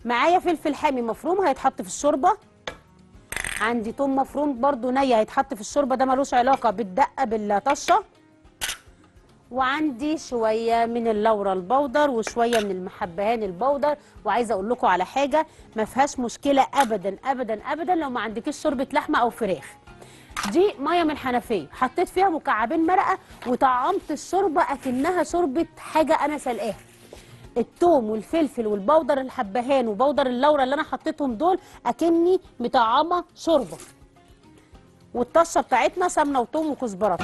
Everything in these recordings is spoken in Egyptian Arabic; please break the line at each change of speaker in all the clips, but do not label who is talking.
معايا فلفل حامي مفروم هيتحط في الشوربه عندي توم مفروم برضو ني هيتحط في الشوربه ده ملوش علاقه بالدقه بالطشه وعندي شويه من اللورا البودر وشويه من المحبهان البودر وعايزه اقول لكم على حاجه ما فيهاش مشكله ابدا ابدا ابدا لو ما عندكيش شوربه لحمه او فراخ دي ميه من الحنفيه حطيت فيها مكعبين مرقه وطعمت الشوربه اكنها شوربه حاجه انا سلقاها التوم والفلفل والبودر الحبهان وبودر اللورا اللي انا حطيتهم دول اكني مطعمه شوربه والطشه بتاعتنا سمنه وتوم وكزبره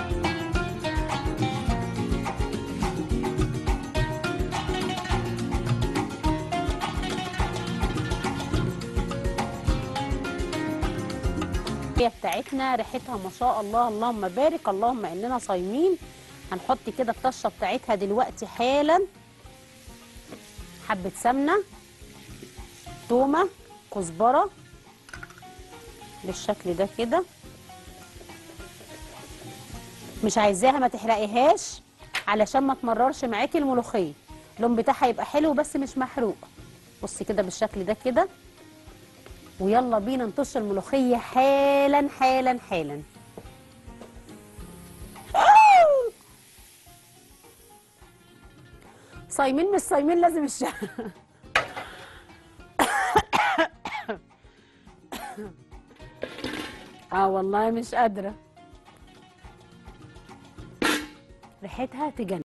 التسبيحه بتاعتنا ريحتها ما شاء الله اللهم بارك اللهم اننا صايمين هنحط كده الطشه بتاعتها دلوقتي حالا حبه سمنه تومه كزبره بالشكل ده كده مش عايزاها ما تحرقيهاش علشان ما تمررش معاكي الملوخيه اللون بتاعها يبقى حلو بس مش محروق بصي كده بالشكل ده كده ويلا بينا نطش الملوخيه حالا حالا حالا صايمين مش صايمين لازم الشهر اه والله مش قادره ريحتها تجنن